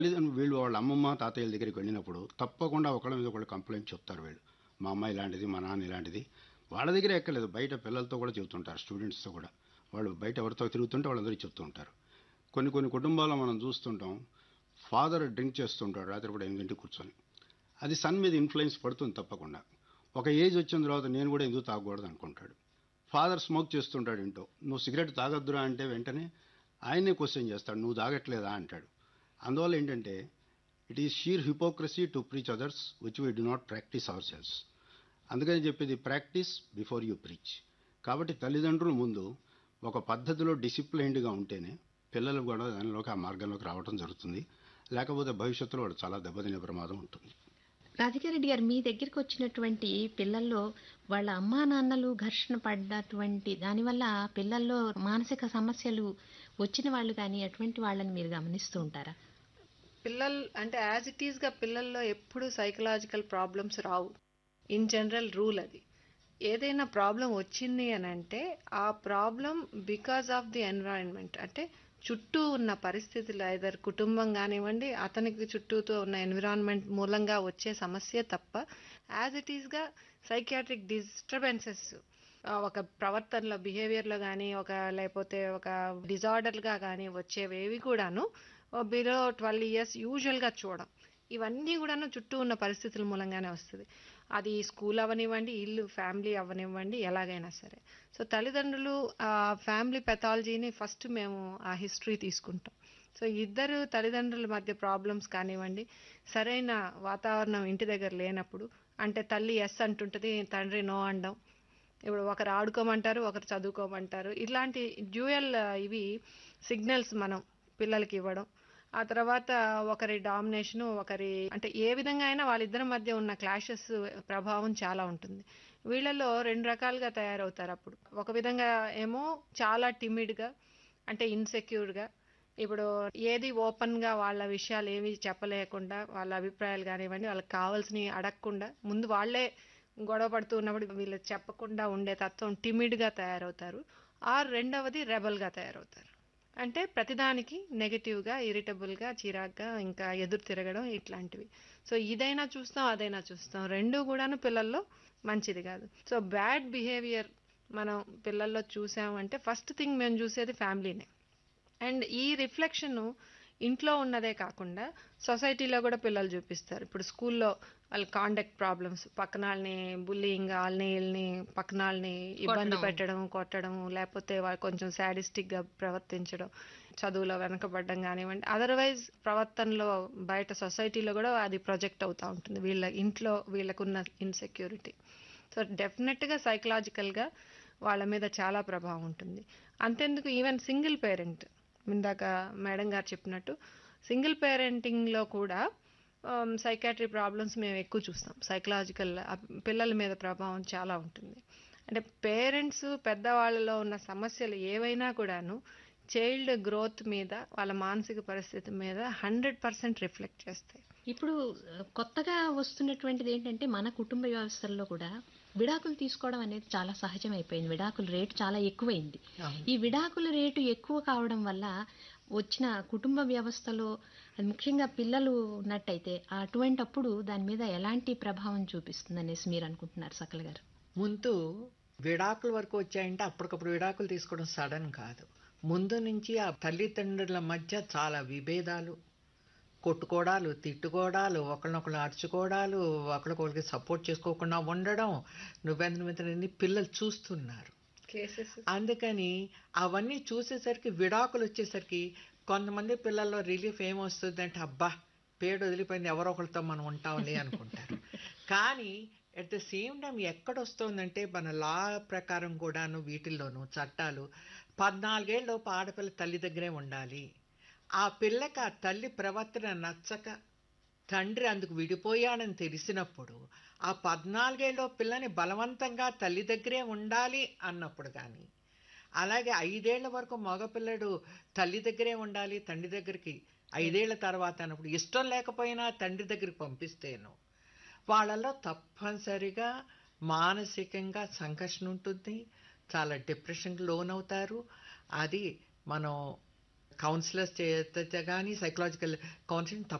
తల్లిదండ్రులు వీళ్ళు వాళ్ళ అమ్మమ్మ తాతయ్యల దగ్గరికి వెళ్ళినప్పుడు తప్పకుండా ఒకళ్ళ మీద ఒకళ్ళు కంప్లైంట్ చెప్తారు వీళ్ళు మా అమ్మ ఇలాంటిది మా నాన్న ఇలాంటిది వాళ్ళ దగ్గరే ఎక్కలేదు బయట పిల్లలతో కూడా చెబుతుంటారు స్టూడెంట్స్తో కూడా వాళ్ళు బయట ఎవరితో తిరుగుతుంటే వాళ్ళందరికీ చెప్తూ ఉంటారు కొన్ని కొన్ని కుటుంబాల్లో మనం చూస్తుంటాం ఫాదర్ డ్రింక్ చేస్తుంటాడు రాత్రిపూట ఎనిమిదింటికి కూర్చొని అది సన్ మీద ఇన్ఫ్లుయెన్స్ పడుతుంది తప్పకుండా ఒక ఏజ్ వచ్చిన తర్వాత నేను కూడా ఎందుకు తాగకూడదు అనుకుంటాడు ఫాదర్ స్మోక్ చేస్తుంటాడు ఇంటో నువ్వు సిగరెట్ తాగొద్దురా అంటే వెంటనే ఆయనే క్వశ్చన్ చేస్తాడు నువ్వు తాగట్లేదా అంటాడు అందువల్ల ఏంటంటే it is sheer hypocrisy to preach others which we do not practice ourselves అందుకని చెప్పేది ప్రాక్టీస్ బిఫోర్ యూ ప్రీచ్ కాబట్టి తల్లిదండ్రులు ముందు ఒక పద్ధతిలో డిసిప్లైన్డ్గా ఉంటేనే పిల్లలు కూడా దానిలోకి ఆ మార్గంలోకి రావడం జరుగుతుంది లేకపోతే భవిష్యత్తులో వాడు చాలా దెబ్బతినే ప్రమాదం ఉంటుంది రాధికారెడ్డి గారు మీ దగ్గరికి వచ్చినటువంటి పిల్లల్లో వాళ్ళ అమ్మా నాన్నలు ఘర్షణ పడ్డటువంటి దానివల్ల పిల్లల్లో మానసిక సమస్యలు వచ్చిన వాళ్ళు కానీ అటువంటి వాళ్ళని మీరు గమనిస్తూ ఉంటారా పిల్లలు అంటే యాజ్ ఇట్ ఈస్గా పిల్లల్లో ఎప్పుడు సైకలాజికల్ ప్రాబ్లమ్స్ రావు ఇన్ జనరల్ రూల్ అది ఏదైనా ప్రాబ్లం వచ్చింది అని అంటే ఆ problem because of the environment అంటే చుట్టూ ఉన్న పరిస్థితులు ఐదర్ కుటుంబం కానివ్వండి అతనికి చుట్టూతో ఉన్న ఎన్విరాన్మెంట్ మూలంగా వచ్చే సమస్య తప్ప యాజ్ ఇట్ ఈస్గా సైకియాట్రిక్ డిస్టర్బెన్సెస్ ఒక ప్రవర్తనలో బిహేవియర్లో కానీ ఒక లేకపోతే ఒక డిజార్డర్గా కానీ వచ్చేవేవి కూడాను బిలో ట్వెల్వ్ ఇయర్స్ యూజువల్గా చూడం ఇవన్నీ కూడాను చుట్టూ ఉన్న పరిస్థితుల మూలంగానే వస్తుంది అది స్కూల్ అవ్వనివ్వండి ఇల్లు ఫ్యామిలీ అవ్వనివ్వండి ఎలాగైనా సరే సో తల్లిదండ్రులు ఆ ఫ్యామిలీ పెథాలజీని ఫస్ట్ మేము ఆ హిస్టరీ తీసుకుంటాం సో ఇద్దరు తల్లిదండ్రుల మధ్య ప్రాబ్లమ్స్ కానివ్వండి సరైన వాతావరణం ఇంటి దగ్గర లేనప్పుడు అంటే తల్లి ఎస్ అంటుంటుంది తండ్రి నో అనడం ఇప్పుడు ఒకరు ఆడుకోమంటారు ఒకరు చదువుకోమంటారు ఇలాంటి డ్యూయల్ ఇవి సిగ్నల్స్ మనం పిల్లలకి ఇవ్వడం ఆ తర్వాత ఒకరి డామినేషను ఒకరి అంటే ఏ విధంగా అయినా వాళ్ళిద్దరి మధ్య ఉన్న క్లాషెస్ ప్రభావం చాలా ఉంటుంది వీళ్ళలో రెండు రకాలుగా తయారవుతారు అప్పుడు ఒక విధంగా ఏమో చాలా టిమిడ్గా అంటే ఇన్సెక్యూర్గా ఇప్పుడు ఏది ఓపెన్గా వాళ్ళ విషయాలు ఏవి చెప్పలేకుండా వాళ్ళ అభిప్రాయాలు కానివ్వండి వాళ్ళకి కావాల్సినవి అడగకుండా ముందు వాళ్ళే గొడవ పడుతూ ఉన్నప్పుడు వీళ్ళు చెప్పకుండా ఉండే తత్వం టిమిడ్గా తయారవుతారు ఆర్ రెండవది రెబల్గా తయారవుతారు అంటే ప్రతిదానికి నెగటివ్గా ఇరిటబుల్గా చిరాగ్గా ఇంకా ఎదురు తిరగడం ఇట్లాంటివి సో ఇదైనా చూస్తాం అదైనా చూస్తాం రెండు కూడాను పిల్లల్లో మంచిది కాదు సో బ్యాడ్ బిహేవియర్ మనం పిల్లల్లో చూసామంటే ఫస్ట్ థింగ్ మేము చూసేది ఫ్యామిలీనే అండ్ ఈ రిఫ్లెక్షన్ ఇంట్లో ఉన్నదే కాకుండా సొసైటీలో కూడా పిల్లలు చూపిస్తారు ఇప్పుడు స్కూల్లో వాళ్ళ కాండక్ట్ ప్రాబ్లమ్స్ పక్కన వాళ్ళని బుల్లింగ్ వాళ్ళని వీళ్ళని పక్కన వాళ్ళని ఇబ్బంది పెట్టడం కొట్టడం లేకపోతే వాళ్ళు కొంచెం సాడిస్టిక్గా ప్రవర్తించడం చదువులో వెనకబడడం కానివ్వండి అదర్వైజ్ ప్రవర్తనలో బయట సొసైటీలో కూడా అది ప్రొజెక్ట్ అవుతూ ఉంటుంది వీళ్ళ ఇంట్లో వీళ్ళకున్న ఇన్సెక్యూరిటీ సో డెఫినెట్గా సైకలాజికల్గా వాళ్ళ మీద చాలా ప్రభావం ఉంటుంది అంతెందుకు ఈవెన్ సింగిల్ పేరెంట్ ఇందాక మేడం గారు చెప్పినట్టు సింగిల్ పేరెంటింగ్లో కూడా సైకాట్రీ ప్రాబ్లమ్స్ మేము ఎక్కువ చూస్తాం సైకలాజికల్ పిల్లల మీద ప్రభావం చాలా ఉంటుంది అంటే పేరెంట్స్ పెద్దవాళ్ళలో ఉన్న సమస్యలు ఏవైనా కూడాను చైల్డ్ గ్రోత్ మీద వాళ్ళ మానసిక పరిస్థితి మీద హండ్రెడ్ పర్సెంట్ రిఫ్లెక్ట్ చేస్తాయి ఇప్పుడు కొత్తగా వస్తున్నటువంటిది ఏంటంటే మన కుటుంబ వ్యవస్థల్లో కూడా విడాకులు తీసుకోవడం అనేది చాలా సహజమైపోయింది విడాకుల రేటు చాలా ఎక్కువైంది ఈ విడాకుల రేటు ఎక్కువ కావడం వల్ల వచ్చిన కుటుంబ వ్యవస్థలో అది ముఖ్యంగా పిల్లలు ఉన్నట్టయితే అటువంటప్పుడు దాని మీద ఎలాంటి ప్రభావం చూపిస్తుంది అనేసి మీరు అనుకుంటున్నారు సకల్ గారు ముందు విడాకుల వరకు వచ్చాయంటే అప్పటికప్పుడు విడాకులు తీసుకోవడం సడన్ కాదు ముందు నుంచి ఆ తల్లిదండ్రుల మధ్య చాలా విభేదాలు కొట్టుకోవడాలు తిట్టుకోవడాలు ఒకరినొకరు అరుచుకోవడాలు ఒకరికొకరికి సపోర్ట్ చేసుకోకుండా ఉండడం నువ్వెందుకు పిల్లలు చూస్తున్నారు కేసెస్ అందుకని అవన్నీ చూసేసరికి విడాకులు వచ్చేసరికి కొంతమంది పిల్లల్లో రిలీఫ్ ఏమొస్తుందంటే అబ్బా పేడు వదిలిపోయింది ఎవరో ఒకరితో మనం ఉంటాంలే అనుకుంటారు కానీ ఎట్ ద సేమ్ టైం ఎక్కడొస్తుందంటే మన లా ప్రకారం కూడాను వీటిల్లోనూ చట్టాలు పద్నాలుగేళ్ళలోపు ఆడపిల్ల తల్లి దగ్గరే ఉండాలి ఆ పిల్లకి ఆ తల్లి ప్రవర్తన నచ్చక తండ్రి అందుకు విడిపోయాడని తెలిసినప్పుడు ఆ పద్నాలుగేళ్ళలో పిల్లని బలవంతంగా తల్లి దగ్గరే ఉండాలి అన్నప్పుడు కానీ అలాగే ఐదేళ్ల వరకు మగపిల్లడు తల్లి దగ్గరే ఉండాలి తండ్రి దగ్గరికి ఐదేళ్ల తర్వాత అన్నప్పుడు ఇష్టం లేకపోయినా తండ్రి దగ్గరికి పంపిస్తేను వాళ్ళలో తప్పనిసరిగా మానసికంగా సంఘర్షణ ఉంటుంది చాలా డిప్రెషన్కి లోనవుతారు అది మనం కౌన్సిలర్స్ చేత కానీ సైకలాజికల్ కౌన్సిలింగ్